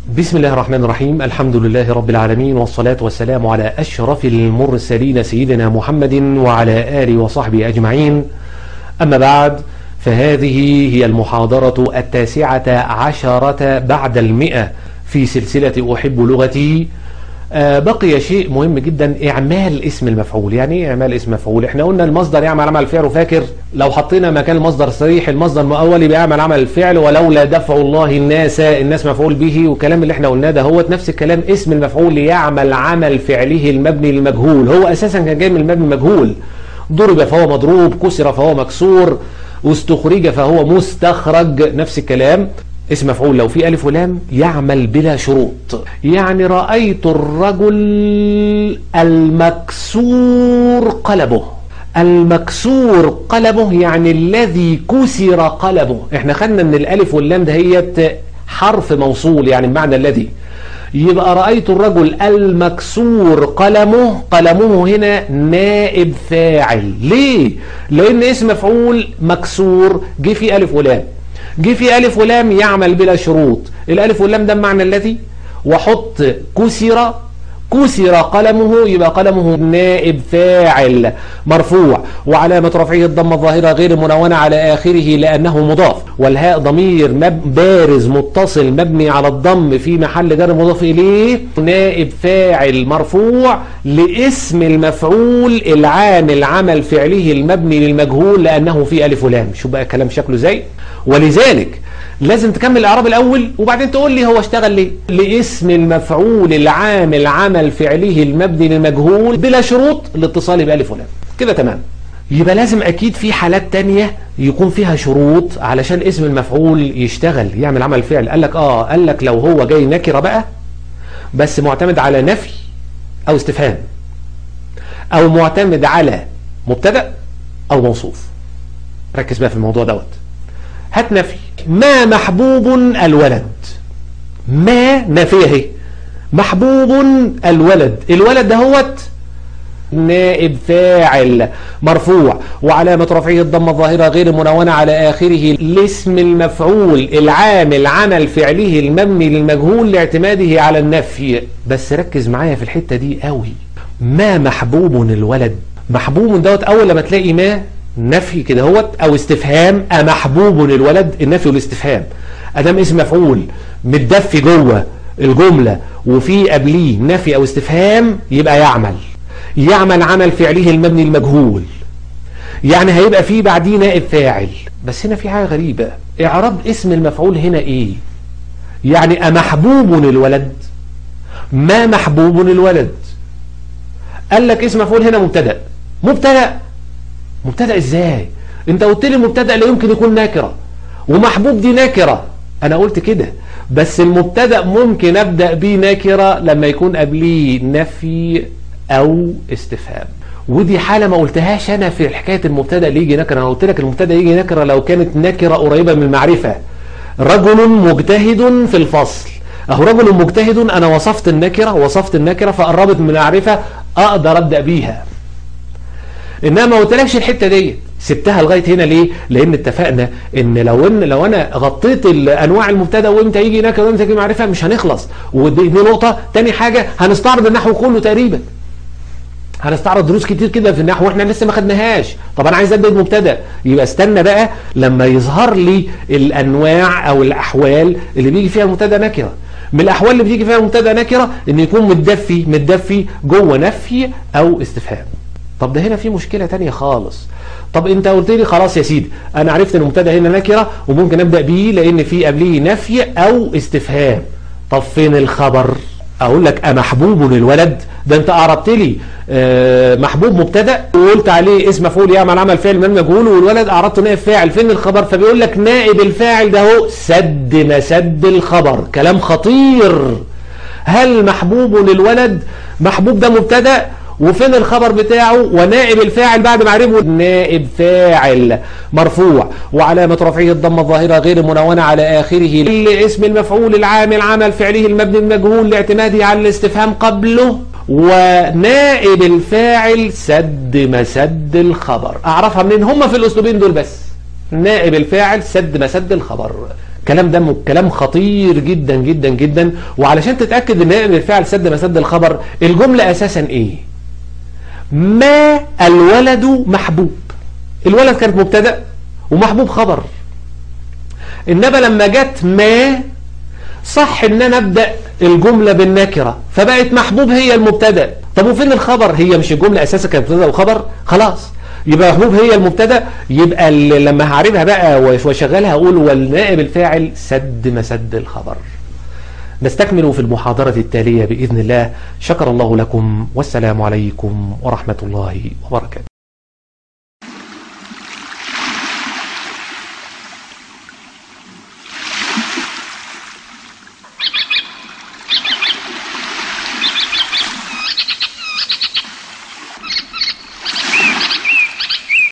بسم الله الرحمن الرحيم الحمد لله رب العالمين والصلاة والسلام على أشرف المرسلين سيدنا محمد وعلى آله وصحبه أجمعين أما بعد فهذه هي المحاضرة التاسعة عشرة بعد المئة في سلسلة أحب لغتي آه بقي شيء مهم جدا إعمال اسم المفعول يعني إيه إعمال اسم مفعول إحنا قلنا المصدر يعمل عمل الفعل وفاكر لو حطينا مكان المصدر صريح المصدر المؤول يبقى يعمل عمل الفعل ولولا دفع الله الناس الناس مفعول به والكلام اللي احنا قلناه ده هو نفس الكلام اسم المفعول يعمل عمل فعله المبني للمجهول هو أساسا كان جاي من المبني المجهول ضرب فهو مضروب كسر فهو مكسور واستخرج فهو مستخرج نفس الكلام اسم مفعول لو في ألف ولام يعمل بلا شروط يعني رأيت الرجل المكسور قلبه المكسور قلبه يعني الذي كسر قلبه احنا خدنا ان الألف واللام دهيت حرف موصول يعني بمعنى الذي يبقى رأيت الرجل المكسور قلمه قلمه هنا نائب فاعل ليه؟ لأن اسم مفعول مكسور جه فيه ألف ولام جه فيه ألف ولام يعمل بلا شروط الألف واللام ده معنى الذي وحط كسر كسر قلمه يبقى قلمه نائب فاعل مرفوع وعلامة رفعه الضمة الظاهرة غير منونة على آخره لأنه مضاف والهاء ضمير مب بارز متصل مبني على الضم في محل جر مضاف إليه نائب فاعل مرفوع لاسم المفعول العامل عمل فعله المبني للمجهول لأنه في ألف ولام شو بقى كلام شكله زي ولذلك لازم تكمل الاعراب الاول وبعدين تقول لي هو اشتغل ليه لاسم المفعول العامل عمل فعله المبني للمجهول بلا شروط الاتصال بألف ولام كده تمام يبقى لازم اكيد في حالات تانية يكون فيها شروط علشان اسم المفعول يشتغل يعمل عمل فعل قال لك اه قال لك لو هو جاي نكرة بقى بس معتمد على نفي او استفهام او معتمد على مبتدأ او موصوف ركز بقى في الموضوع دوت هات نفي ما محبوب الولد ما نافية اهي محبوب الولد الولد ده هوت نائب فاعل مرفوع وعلامة رفعه الضمة الظاهرة غير منونة على آخره الاسم المفعول العامل عمل فعله المبني للمجهول لاعتماده على النفي بس ركز معايا في الحتة دي قوي ما محبوب الولد محبوب دوت أول لما تلاقي ما نفي كده هوت او استفهام امحبوب الولد النفي والاستفهام ادام اسم مفعول متدفي جوه الجمله وفي قبليه نفي او استفهام يبقى يعمل يعمل عمل فعله المبني المجهول يعني هيبقى فيه بعديه نائب فاعل بس هنا في حاجه غريبه اعراب اسم المفعول هنا ايه يعني امحبوب الولد ما محبوب الولد قال لك اسم مفعول هنا مبتدا مبتدا مبتدا ازاي انت قلت لي مبتدا لا يمكن يكون نكره ومحبوب دي نكره انا قلت كده بس المبتدا ممكن ابدا بيه نكره لما يكون قبليه نفي او استفهام ودي حاله ما قلتهاش انا في حكايه المبتدا اللي يجي نكره انا قلت لك المبتدا يجي نكره لو كانت نكره قريبه من المعرفه رجل مجتهد في الفصل اهو رجل مجتهد انا وصفت النكره وصفت النكره فقربت من المعرفه اقدر ابدا بيها انما ما قلتلكش الحته دي سبتها لغايه هنا ليه لان اتفقنا ان لو ان لو انا غطيت انواع المبتدا وامتى يجي نكره وامتى يجي معرفه مش هنخلص ودي دي نقطه تاني حاجه هنستعرض النحو كله تقريبا هنستعرض دروس كتير كده في النحو واحنا لسه ما خدناهاش طب انا عايز ابدا المبتدا يبقى استنى بقى لما يظهر لي الانواع او الاحوال اللي بيجي فيها المبتدا نكره من الاحوال اللي بيجي فيها المبتدا نكره ان يكون متدفي متدفي جوه نفي او استفهام طب ده هنا في مشكلة تانية خالص طب انت قلت لي خلاص يا سيدي انا عرفت ان المبتدا هنا نكرة وممكن ابدأ بيه لان في قبليه نفي او استفهام طب فين الخبر اقول لك امحبوب الولد ده انت اعربت لي اه محبوب مبتدا وقلت عليه اسم مفعول يعمل عمل فعل من مجهول والولد اعربته نائب فاعل فين الخبر فبيقول لك نائب الفاعل ده هو سد مسد الخبر كلام خطير هل محبوب للولد محبوب ده مبتدا وفين الخبر بتاعه ونائب الفاعل بعد ما عرفه نائب فاعل مرفوع وعلامة رفعه الضمة الظاهرة غير منونة على آخره اسم المفعول العامل عمل فعله المبني المجهول لاعتماده على الاستفهام قبله ونائب الفاعل سد مسد الخبر أعرفها منين هم في الأسلوبين دول بس نائب الفاعل سد مسد الخبر الكلام ده كلام خطير جدا جدا جدا وعلشان تتأكد ان نائب الفعل سد مسد الخبر الجملة اساسا ايه ما الولد محبوب الولد كانت مبتدأ ومحبوب خبر انما لما جت ما صح ان انا ابدأ الجملة بالنكرة فبقت محبوب هي المبتدأ طب وفين الخبر هي مش الجملة اساسا كانت مبتدأ وخبر خلاص يبقى محبوب هي المبتدا يبقى لما هعربها بقى واشغلها اقول والنائب الفاعل سد مسد الخبر نستكمل في المحاضرة التالية بإذن الله شكر الله لكم والسلام عليكم ورحمة الله وبركاته